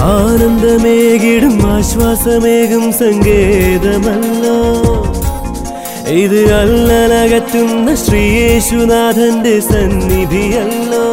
ആനന്ദമേകിടും ആശ്വാസമേകും സങ്കേതമല്ലോ ഇത് അല്ലലകറ്റുന്ന ശ്രീയേശുനാഥന്റെ സന്നിധിയല്ലോ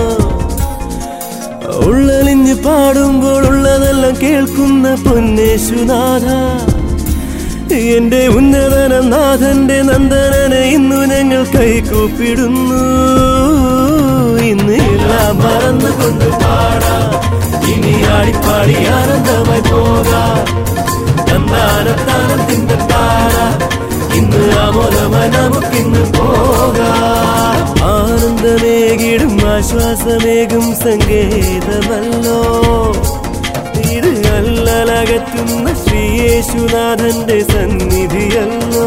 ഉള്ളലിഞ്ഞ് പാടുമ്പോൾ ഉള്ളതെല്ലാം കേൾക്കുന്ന പൊന്നേശുനാഥ എന്റെ ഉന്നതന നാഥന്റെ നന്ദനനെ ഇന്നു ഞങ്ങൾ കൈകൂപ്പിടുന്നു ഇന്ന് എല്ലാം മറന്നുകൊണ്ട് പാടാം ഇനി ആടിപ്പാടി ആനന്ദമായി പോകാം തന്താനത്താനത്തിന്റെ താര ഇന്ന് ആമോദമായി നമുക്കിന്ന് പോകാം ആനന്ദമേകിടും ആശ്വാസമേകും സങ്കേതമല്ലോ ഇത് അല്ലലകറ്റുന്ന ശ്രീയേശുനാഥന്റെ സന്നിധിയല്ലോ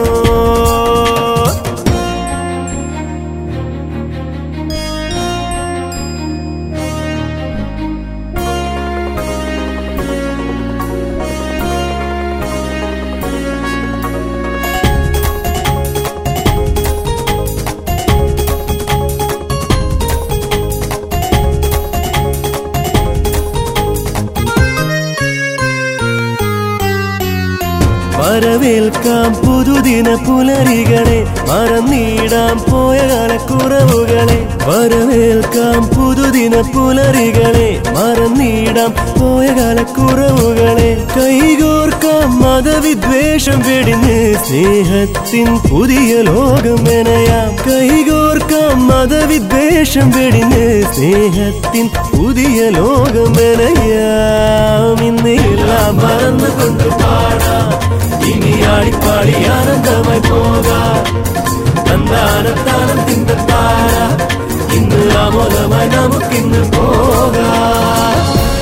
വരവേൽക്കാം പുതുദിന പുലരികളെ മറന്നിടാം പോയ കാലക്കുറവുകളെ വരവേൽക്കാം പുതുദിന പുലരികളെ മറന്നിടാം പോയ കാലക്കുറവുകളെ കൈകോർക്കാം മതവിദ്വേഷം വെടിഞ്ഞ് സ്നേഹത്തിൻ പുതിയ ലോകം മെനയാം കൈകോർക്കാം മതവിദ്വേഷം വെടിഞ്ഞ് സ്നേഹത്തിൻ പുതിയ ലോകം മെനയാം ഇന്ന് എല്ലാം മറന്നുകൊണ്ട് പാടാം ഇനി ആടിപ്പാടി ആനന്ദമായി പോകാം തന്താനത്താനത്തിന്റെ താര ഇന്ന് ആമോദമായി നമുക്കിന്ന് പോകാം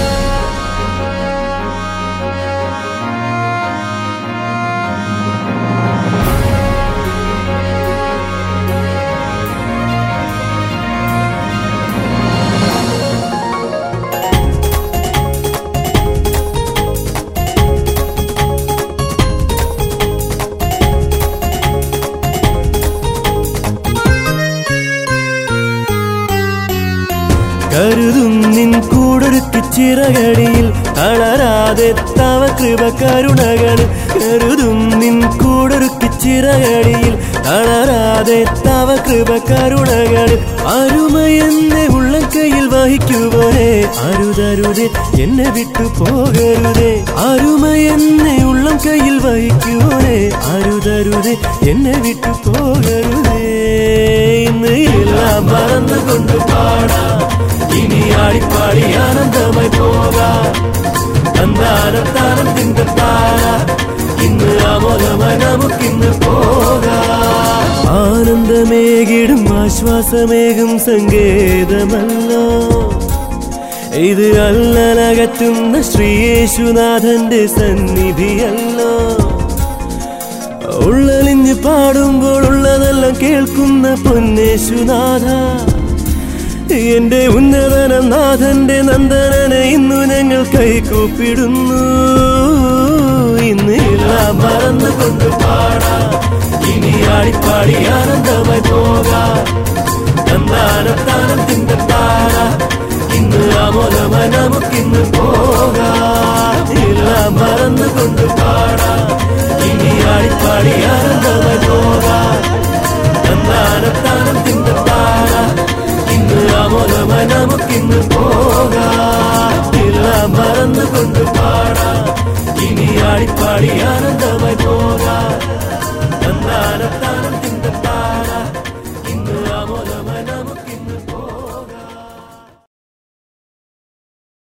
കരുതും നിൻ കൂടൊരുത്തി ചിറകടിയിൽ തളരാതെ തവ കൃപ കരുണകളിൽ കരുതും നിൻ കൂടൊരുത്തി ചിറകടിയിൽ തളരാതെ തവ കൃപ കരുണകളിൽ അരുമയെന്നെ ഉള്ളം കയ്യിൽ വഹിക്കുവരെ അരുതരുതേ എന്നെ വിട്ടു പോകരുതേ അരുമയെന്നെ ഉള്ളം കയ്യിൽ വഹിക്കുവരെ അരുതരുതേ എന്നെ വിട്ടു പോകരുതേ ഇന്ന് എല്ലാം മറന്നുകൊണ്ട് പാടാം ഇനി ആടിപ്പാടി ആനന്ദമായി പോകാം തന്താനത്താനത്തിന്റെ താര ഇന്ന് ആമോദമായി നമുക്കിന്ന് പോകാം ആനന്ദമേകിടും ആശ്വാസമേകും സങ്കേതമല്ലോ ഇത് അല്ലലകറ്റുന്ന ശ്രീയേശുനാഥന്റെ സന്നിധിയല്ലോ ഉള്ളലിഞ്ഞ് പാടുമ്പോൾ ഉള്ളതെല്ലാം കേൾക്കുന്ന പൊന്നേശുനാഥ എന്റെ ഉന്നതന നാഥന്റെ നന്ദനനെ ഇന്നു ഞങ്ങൾ കൈകൂപ്പിടുന്നു ഇന്ന് എല്ലാം മറന്നുകൊണ്ട് പാടാം ഇനി ആടിപ്പാടി ആനന്ദമായി പോകാം തന്താനത്താനത്തിന്റെ താര ഇന്ന് ആമോദമായി നമുക്കിന്ന് പോകാം എല്ലാം മറന്നുകൊണ്ട് പാടാം ഇനി ആടിപ്പാടി ആനന്ദമായി പോകാം തന്താനത്താനത്തിന്റെ താര ഇന്ന് ആമോദമായി നമുക്കിന്ന് പോകാം എല്ലാം മറന്നുകൊണ്ട് പാടാം ഇനി ആടിപ്പാടി ആനന്ദമായി പോകാം തന്താനത്താന